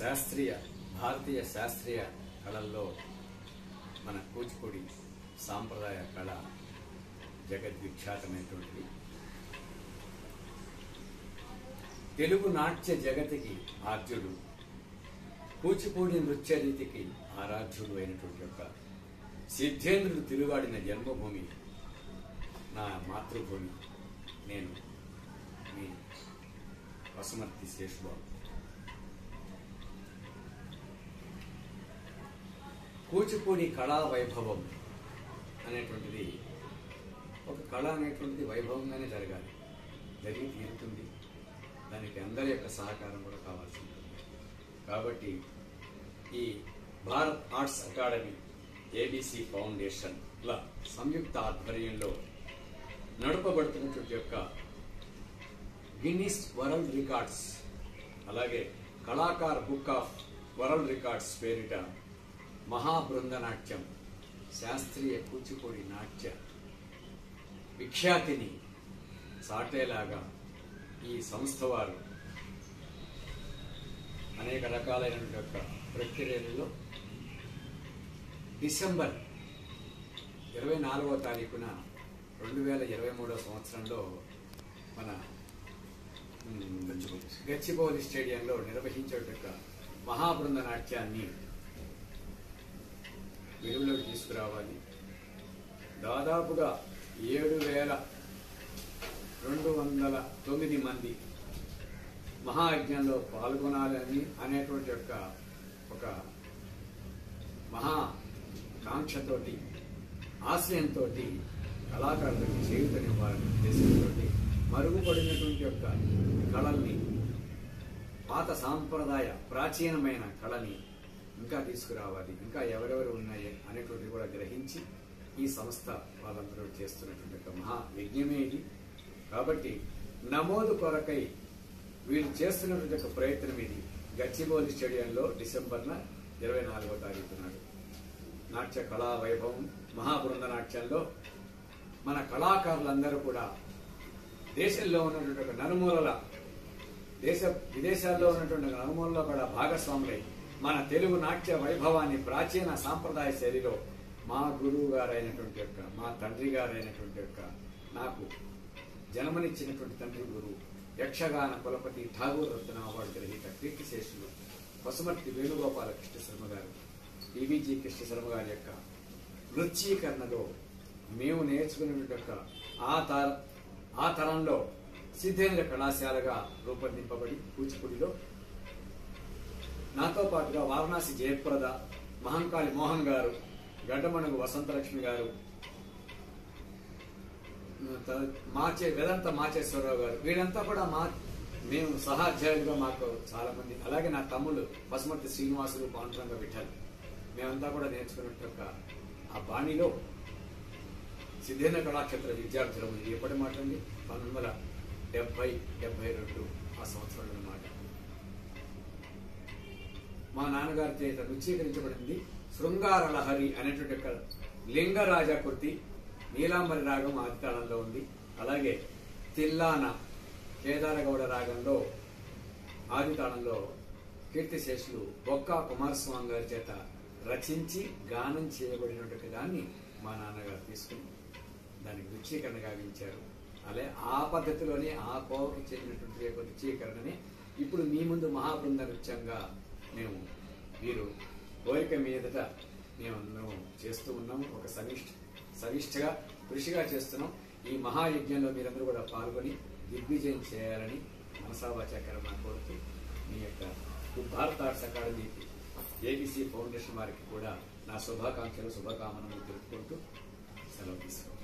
శాస్త్రీయ భారతీయ శాస్త్రీయ కళల్లో మన కూచిపూడి సాంప్రదాయ కళ జగద్విఖ్యాతమైనటువంటిది తెలుగు నాట్య జగతికి ఆద్యుడు కూచిపూడి నృత్య రీతికి ఆరాధ్యుడు అయినటువంటి యొక్క సిద్ధేంద్రుడు తిరుగాడిన జన్మభూమి నా మాతృభూమి నేను మీ వసుమర్తి శేషుబాబు కూచిపూడి కళా వైభవం అనేటువంటిది ఒక కళ అనేటువంటిది వైభవంగానే జరగాలి జరిగి తీరుతుంది దానికి అందరి యొక్క సహకారం కూడా కావాల్సి ఉంటుంది కాబట్టి ఈ Bharat arts academy ABC foundation ల సంయుక్త ఆధ్వర్యంలో నడపబడుతున్నటువంటి యొక్క గిన్నిస్ వరల్డ్ రికార్డ్స్ అలాగే Kalakar book of world records పేరిట మహాబృందనాట్యం శాస్త్రీయ కూచిపూడి నాట్య విఖ్యాతిని సాటేలాగా ఈ సంస్థ వారు అనేక రకాలైనటువంటి యొక్క ప్రక్రియలలో డిసెంబర్ ఇరవై నాలుగవ తారీఖున రెండు వేల ఇరవై మూడవ సంవత్సరంలో మన మ్, గచ్చిబౌలి స్టేడియంలో నిర్వహించే యొక్క మహాబృంద నాట్యాన్ని వెలుగులోకి తీసుకురావాలి దాదాపుగా ఏడు వేల రెండు వందల తొమ్మిది మంది మహాయజ్ఞంలో పాల్గొనాలని అనేటువంటి యొక్క ఒక మహా కాంక్షతోటి ఆశయంతో కళాకారులకు చేయుతనివ్వాలనే ఉద్దేశంతో మరుగుపడినటువంటి యొక్క కళల్ని పాత సాంప్రదాయ ప్రాచీనమైన కళని ఇంకా తీసుకురావాలి ఇంకా ఎవరెవరు ఉన్నాయి అనేటువంటిది కూడా గ్రహించి ఈ సంస్థ వాళ్ళందరూ చేస్తున్నటువంటి ఒక మహా యజ్ఞమే ఇది కాబట్టి నమోదు కొరకై వీళ్ళు చేస్తున్నటువంటి ఒక ప్రయత్నం ఇది గచ్చిబౌలి స్టేడియంలో డిసెంబర్న ఇరవై నాలుగో తారీఖు నాడు నాట్య కళా వైభవం మహాబృంద నాట్యంలో మన కళాకారులందరూ కూడా దేశంలో ఉన్నటువంటి ఒక నలుమూలల దేశ విదేశాల్లో ఉన్నటువంటి ఒక నలుమూలలో కూడా భాగస్వాములై మన తెలుగు నాట్య వైభవాన్ని ప్రాచీన సాంప్రదాయ శైలిలో మా గురువు గారైనటువంటి యొక్క మా తండ్రి గారైనటువంటి యొక్క నాకు జన్మనిచ్చినటువంటి తండ్రి గురువు యక్షగాన కులపతి ఠాగూర్ రత్న అవార్డు గ్రహీత కీర్తిశేషులు పసుమర్తి వేణుగోపాల కృష్ణ శర్మ గారు టీవీజీ కృష్ణ శర్మ గారి యొక్క నృత్యీకరణలో మేము నేర్చుకునేటువంటి యొక్క ఆ తర ఆ తరంలో సిద్ధేంద్ర కళాశాలగా రూపొందింపబడి కూచిపూడిలో నాతో పాటుగా వారణాసి జయప్రద మహంకాళి మోహన్ గారు గడ్డమణుగు వసంతలక్ష్మి గారు త- మాచే వేదాంత మాచేశ్వరరావు గారు వీళ్ళంతా కూడా మా మేము సహాధ్యాయులుగా మాకు చాలా మంది అలాగే నా తమ్ముళ్ళు పసుమర్తి శ్రీనివాసులు పాండురంగ విఠల్ మేమంతా కూడా నేర్చుకున్నట్టు ఒక ఆ బాణిలో సిద్ధేంద్ర కళాక్షేత్ర విద్యార్థులు ఇది ఎప్పటి మాట అండి పంతొమ్మిది వందల డెబ్బై డెబ్బై రెండు ఆ సంవత్సరంలో మాట మా నాన్నగారి చేత రుచీకరించబడింది శృంగార లహరి అనేటువంటి ఒక లింగరాజ కృతి నీలాంబరి రాగం ఆది తాళంలో ఉంది అలాగే తిల్లాన కేదారగౌడ రాగంలో ఆది తాళంలో కీర్తిశేషులు బొక్కా కుమారస్వామి గారి చేత రచించి గానం చేయబడినటువంటి దాన్ని మా నాన్నగారు తీసుకుని దానికి రుచీకరణ గావించారు అలాగే ఆ పద్ధతిలోనే ఆ కోవకు చెందినటువంటి యొక్క రుచీకరణని ఇప్పుడు మీ ముందు మహాబృంద నృత్యంగా మేము వీరు కోరిక మీదట మేము అందరం చేస్తూ ఉన్నాము ఒక సమిష్ట సమిష్టిగా కృషిగా చేస్తున్నాం ఈ మహాయజ్ఞంలో మీరందరూ కూడా పాల్గొని దిగ్విజయం చేయాలని మనసావాచాకరణ కోరుతూ మీ యొక్క భారత ఆర్ట్స్ అకాడమీకి ఏబిసి ఫౌండేషన్ వారికి కూడా నా శుభాకాంక్షలు శుభకామనలు తెలుపుకుంటూ సెలవు తీసుకుంటాను